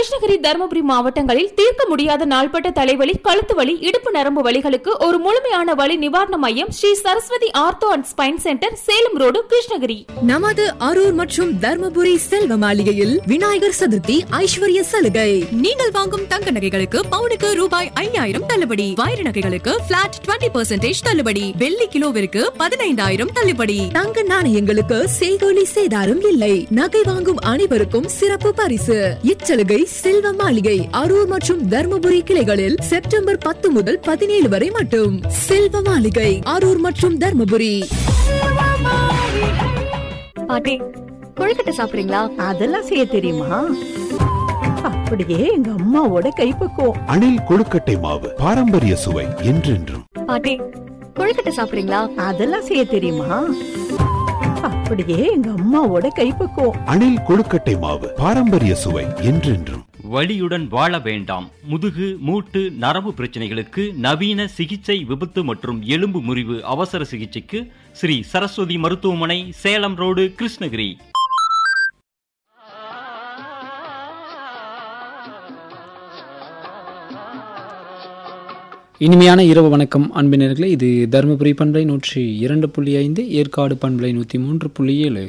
கிருஷ்ணகிரி தருமபுரி மாவட்டங்களில் தீர்க்க முடியாத நாள்பட்ட தலைவலி கழுத்து வலி இடுப்பு நரம்பு வலிகளுக்கு ஒரு முழுமையான வலி நிவாரண மையம் Shri Saraswathi ortho and spine centre Salem road Krishnagiri நமது அரூர் மற்றும் தர்மபுரி செல்வ மாளிகையில் விநாயகர் சதுர்த்தி ஐஸ்வர்ய சலுகை நீங்கள் வாங்கும் தங்க நகைகளுக்கு பவுனுக்கு ரூபாய் ஐயாயிரம் தள்ளுபடி வைர நகைகளுக்கு பிளாட் 20% தள்ளுபடி வெள்ளி கிலோவிற்கு பதினைந்தாயிரம் தள்ளுபடி தங்க நாணயங்களுக்கு செய்கோலி சேதாரம் இல்லை நகை வாங்கும் அனைவருக்கும் சிறப்பு பரிசு இச்சலுகை செல்வ மாளிகை அரூர் மற்றும் தர்மபுரி கிளைகளில் செப்டம்பர் பத்து முதல் பதினேழு வரை மட்டும் செல்வ மாளிகை அரூர் மற்றும் தர்மபுரி பாட்டி கொழுக்கட்டை சாப்பிடுறீங்களா அதெல்லாம் செய்ய தெரியுமா அப்படியே எங்க அம்மாவோட கைப்பக்குவம் அணில் கொழுக்கட்டை மாவு பாரம்பரிய சுவை என்றென்றும் பாட்டி கொழுக்கட்டை சாப்பிடுறீங்களா அதெல்லாம் செய்ய தெரியுமா அப்படியே எங்க அம்மாவோட கைப்பக்குவம் அணில் கொழுக்கட்டை மாவு பாரம்பரிய சுவை என்றென்றும் வலியுடன் வாழ வேண்டாம் முதுகு மூட்டு நரம்பு பிரச்சனைகளுக்கு நவீன சிகிச்சை விபத்து மற்றும் எலும்பு முறிவு அவசர சிகிச்சைக்கு ஸ்ரீ சரஸ்வதி மருத்துவமனை சேலம் ரோடு கிருஷ்ணகிரி இனிமையான இரவு வணக்கம் அன்பினர்களே இது தருமபுரி பண்பலை நூற்றி இரண்டு புள்ளி ஐந்து ஏற்காடு பண்பலை நூற்றி மூன்று புள்ளி ஏழு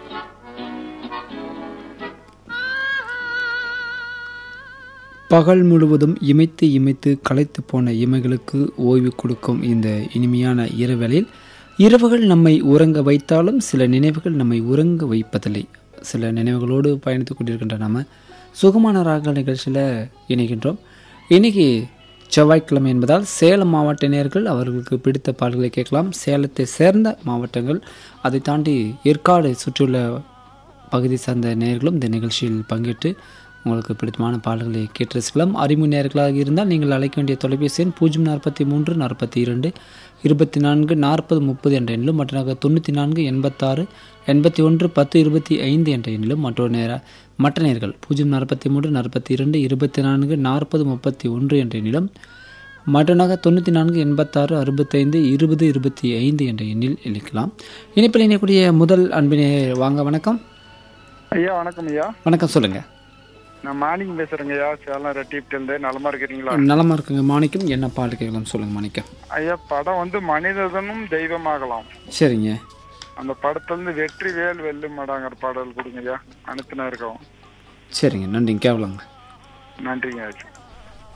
பகல் முழுவதும் இமைத்து இமைத்து களைத்து போன இமைகளுக்கு ஓய்வு கொடுக்கும் இந்த இனிமையான இரவலில் இரவுகள் நம்மை உறங்க வைத்தாலும் சில நினைவுகள் நம்மை உறங்க வைப்பதில்லை சில நினைவுகளோடு பயணித்து கொண்டிருக்கின்ற நாம சுகமான ராக நிகழ்ச்சியில் இணைகின்றோம் இன்னைக்கு செவ்வாய்க்கிழமை என்பதால் சேலம் மாவட்ட நேயர்கள் அவர்களுக்கு பிடித்த பாடல்களை கேட்கலாம் சேலத்தை சேர்ந்த மாவட்டங்கள் அதை தாண்டி ஏற்காடு சுற்றியுள்ள பகுதி சார்ந்த நேயர்களும் இந்த நிகழ்ச்சியில் பங்கேற்று உங்களுக்கு பிடித்தமான பாடல்களை கேட்டு ரசிக்கலாம் அறிமுக நேயர்களாக இருந்தால் நீங்கள் அழைக்க வேண்டிய தொலைபேசி எண் பூஜ்ஜியம் நாற்பத்தி மூன்று நாற்பத்தி இரண்டு இருபத்தி நான்கு நாற்பது முப்பது என்ற எண்ணிலும் மற்றாக தொண்ணூற்றி நான்கு எண்பத்தாறு எண்பத்தி ஒன்று பத்து இருபத்தி ஐந்து என்ற எண்ணிலும் மற்றொரு நேர மற்ற நேர்கள் பூஜ்ஜியம் நாற்பத்தி மூன்று நாற்பத்தி இரண்டு இருபத்தி நான்கு நாற்பது முப்பத்தி ஒன்று என்ற எண்ணிலும் மற்றனாக தொண்ணூற்றி நான்கு எண்பத்தாறு அறுபத்தைந்து இருபது இருபத்தி ஐந்து என்ற எண்ணில் இணைக்கலாம் இணைப்பில் இணையக்கூடிய முதல் அன்பினை வாங்க வணக்கம் ஐயா வணக்கம் ஐயா வணக்கம் சொல்லுங்கள் நான் மார்னிங் பேசுறேங்க ஐயா சேலம் ரெட்டிப்டிலிருந்து நலமா இருக்கிறீங்களா நலமா இருக்குங்க மாணிக்கம் என்ன பாட்டு கேட்கலாம் சொல்லுங்க மாணிக்கம் ஐயா படம் வந்து மனிதனும் தெய்வமாகலாம் சரிங்க அந்த படத்துல இருந்து வெற்றி வேல் வெல்லு மடாங்கிற பாடல் கொடுங்க ஐயா அனுப்பினா இருக்கோம் சரிங்க நன்றிங்க கேட்கலாங்க நன்றிங்க ஐயா